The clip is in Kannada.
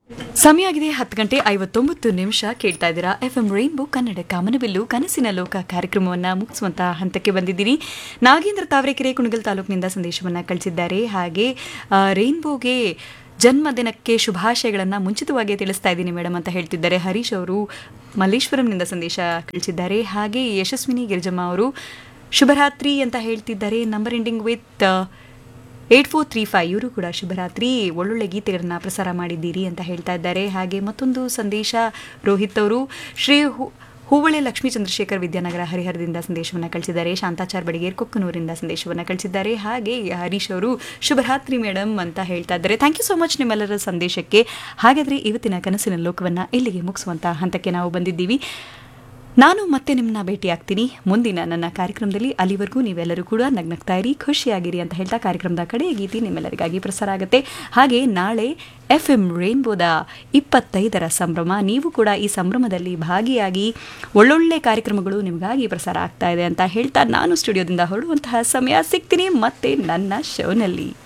ಸಮಯ ಆಗಿದೆ ಹತ್ತು ಗಂಟೆ ಐವತ್ತೊಂಬತ್ತು ನಿಮಿಷ ಕೇಳ್ತಾ ಇದ್ದೀರಾ ಎಫ್ ಎಂ ರೈನ್ಬೋ ಕನ್ನಡ ಕಾಮನಬಿಲ್ಲು ಕನಸಿನ ಲೋಕ ಕಾರ್ಯಕ್ರಮವನ್ನು ಮುಗಿಸುವಂತಹ ಹಂತಕ್ಕೆ ಬಂದಿದ್ದೀರಿ ನಾಗೇಂದ್ರ ತಾವರೆಕೆರೆ ಕುಣಗಲ್ ತಾಲೂಕಿನಿಂದ ಸಂದೇಶವನ್ನು ಕಳಿಸಿದ್ದಾರೆ ಹಾಗೆ ಆ, ರೈನ್ಬೋಗೆ ಜನ್ಮದಿನಕ್ಕೆ ಶುಭಾಶಯಗಳನ್ನು ಮುಂಚಿತವಾಗಿ ತಿಳಿಸ್ತಾ ಇದ್ದೀನಿ ಮೇಡಮ್ ಅಂತ ಹೇಳ್ತಿದ್ದಾರೆ ಹರೀಶ್ ಅವರು ಮಲ್ಲೇಶ್ವರಂನಿಂದ ಸಂದೇಶ ಕಳಿಸಿದ್ದಾರೆ ಹಾಗೆ ಯಶಸ್ವಿನಿ ಗಿರಿಜಮ್ಮ ಅವರು ಶುಭರಾತ್ರಿ ಅಂತ ಹೇಳ್ತಿದ್ದಾರೆ number ending with eight four three five ಇವರು ಕೂಡ ಶುಭರಾತ್ರಿ ಒಳ್ಳೊಳ್ಳೆ ಗೀತೆಗಳನ್ನ ಪ್ರಸಾರ ಮಾಡಿದ್ದೀರಿ ಅಂತ ಹೇಳ್ತಾ ಇದ್ದಾರೆ ಹಾಗೆ ಮತ್ತೊಂದು ಸಂದೇಶ ರೋಹಿತ್ ಅವರು ಶ್ರೀ ಹು- ಹೂವಳೆ ಲಕ್ಷ್ಮೀ ಚಂದ್ರಶೇಖರ್ ವಿದ್ಯಾನಗರ ಹರಿಹರದಿಂದ ಸಂದೇಶವನ್ನು ಕಳಿಸಿದ್ದಾರೆ ಶಾಂತಾಚಾರ್ ಬಡಿಗೇರ್ ಕೊಕ್ಕನೂರಿಂದ ಸಂದೇಶವನ್ನು ಕಳಿಸಿದ್ದಾರೆ ಹಾಗೆ ಹರೀಶ್ ಅವರು ಶುಭರಾತ್ರಿ ಮೇಡಮ್ ಅಂತ ಹೇಳ್ತಾ ಇದ್ದಾರೆ ಥ್ಯಾಂಕ್ ಯು ಸೊ ಮಚ್ ನಿಮ್ಮೆಲ್ಲರ ಸಂದೇಶಕ್ಕೆ ಹಾಗಾದರೆ ಇವತ್ತಿನ ಕನಸಿನ ಲೋಕವನ್ನು ಇಲ್ಲಿಗೆ ಮುಗಿಸುವಂಥ ಹಂತಕ್ಕೆ ನಾವು ಬಂದಿದ್ದೀವಿ ನಾನು ಮತ್ತೆ ನಿಮ್ಮನ್ನ ಭೇಟಿಯಾಗ್ತೀನಿ ಮುಂದಿನ ನನ್ನ ಕಾರ್ಯಕ್ರಮದಲ್ಲಿ ಅಲ್ಲಿವರೆಗೂ ನೀವೆಲ್ಲರೂ ಕೂಡ ನಗ್ನಗ್ತಾ ಇರಿ ಖುಷಿಯಾಗಿರಿ ಅಂತ ಹೇಳ್ತಾ ಕಾರ್ಯಕ್ರಮದ ಕಡೆಯ ಗೀತೆ ನಿಮ್ಮೆಲ್ಲರಿಗಾಗಿ ಪ್ರಸಾರ ಆಗುತ್ತೆ ಹಾಗೆ ನಾಳೆ ಎಫ್ ಎಂ ರೇನ್ಬೋದ ಇಪ್ಪತ್ತೈದರ ಸಂಭ್ರಮ ನೀವು ಕೂಡ ಈ ಸಂಭ್ರಮದಲ್ಲಿ ಭಾಗಿಯಾಗಿ ಒಳ್ಳೊಳ್ಳೆ ಕಾರ್ಯಕ್ರಮಗಳು ನಿಮಗಾಗಿ ಪ್ರಸಾರ ಆಗ್ತಾ ಇದೆ ಅಂತ ಹೇಳ್ತಾ ನಾನು ಸ್ಟುಡಿಯೋದಿಂದ ಹೊರಡುವಂತಹ ಸಮಯ ಸಿಗ್ತೀನಿ ಮತ್ತೆ ನನ್ನ ಶೋನಲ್ಲಿ